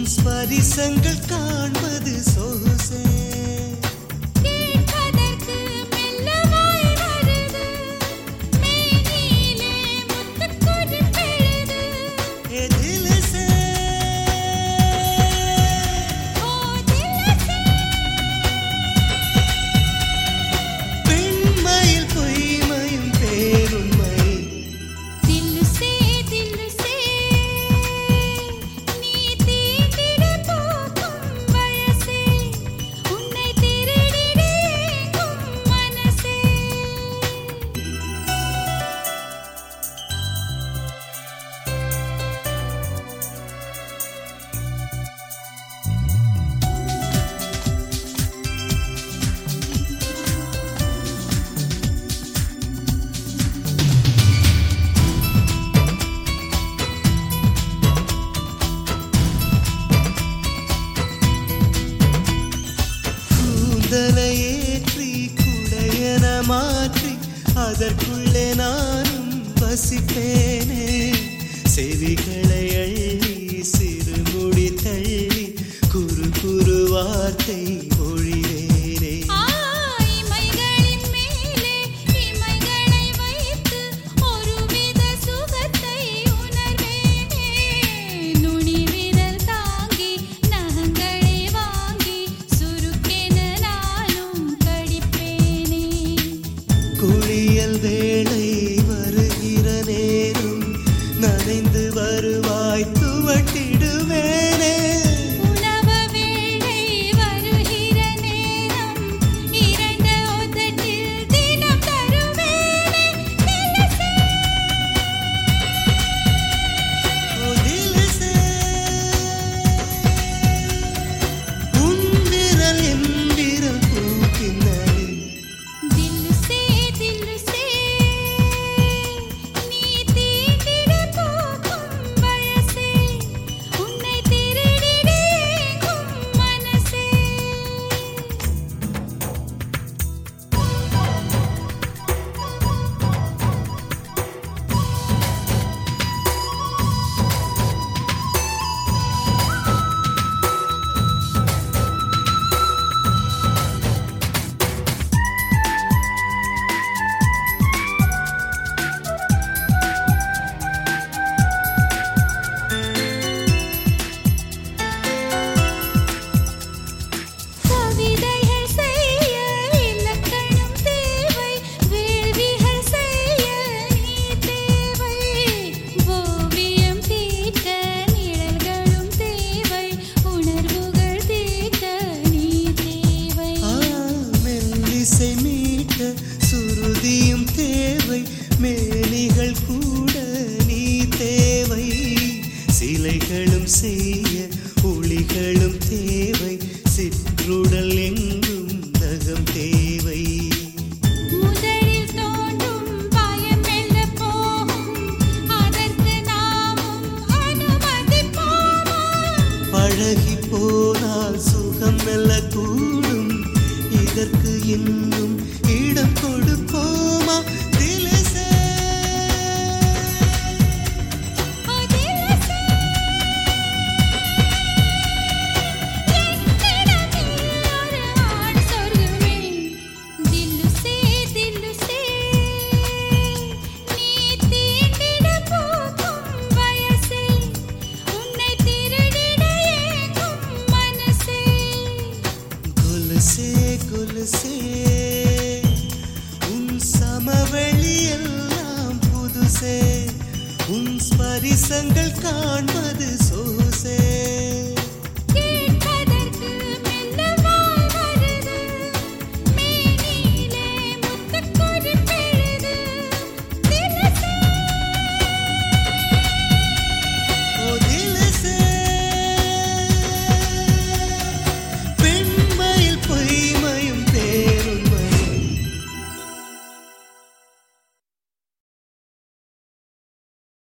ஸ்பரிசங்கள் காண்பது சொகுசே கேட்பதற்கு மெல்லமாய் வருது மேனியிலே முத்துக் குறிப்பெழுது எதிலசே ஓ திலசே பெண்மையில் பொய்மையும் பேருண்மை தில்லுசே தில்லுசே நீ தீண்டிட போகும் வயசே உன்னை திருடிட ஏங்கும் மனசே கூந்தலை ஏற்றி குடையன மாற்றி அதற்குள்ளே நானும் வசிப்பேனே செவிகளை அள்ளி சிறுமுடி தள்ளி குறு குறு வார்த்தை மொழிவேனே ஆய்மைகளின் மேலே இமைகளை வைத்து ஒருவித சுகத்தை உணர்வேனே நுனி விரல் தாங்கி நகங்களை வாங்கி சுருக்கென நானும் கடிப்பேனே குளியல் வேளை வருகிற நேரம் நனைந்து வருவாய் துவட்டிடுவேனே உணவு வேளை வருகிற நேரம் இரண்டு உதட்டில் தினம் தருவேனே திலசே ஒதிலசே. உன் விரல் என் விரல் பூக்கின்னலே. தில்லுசே தில்லுசே நீ தீண்டிட போகும் வயசே உன்னை திருடிட ஏங்கும் மனசே கவிதைகள் செய்ய இலக்கணம் தேவை வேள்விகள் செய்ய நீ தேவை ஓவியம் தீட்ட நிழல்களும் தேவை உணர்வுகள் தீட்ட நீ தேவை ஆ, மெல்லிசை மீட்ட சுருதியும் தேவை மேனிகள் கூட நீ தேவை சிலைகளும் செய்ய ஒளிகளும் தேவை சிற்றுடல் எங்கும் நகம் தேவை முதலில் தோன்றும் பயம் மெல்ல போகும் அதற்கு நாமும் அனுமதிப்போமா பழகி போனால் சுகம் மெல்ல கூடும் இதற்கு இன்னும் இடம் கொடுப்போமா திலசே ஓ திலசே என்னிடமில் ஒரு ஆண் சொர்க்கமே தில்லுசே தில்லுசே நீ தீண்டிட போகும் வயசே உன்னை திருடிட ஏங்கும் மனசே கொலுசே கொலுசே உன் சமவெளி எல்லாம் புதுசே உன் ஸ்பரிசங்கள் காண்பது சோசே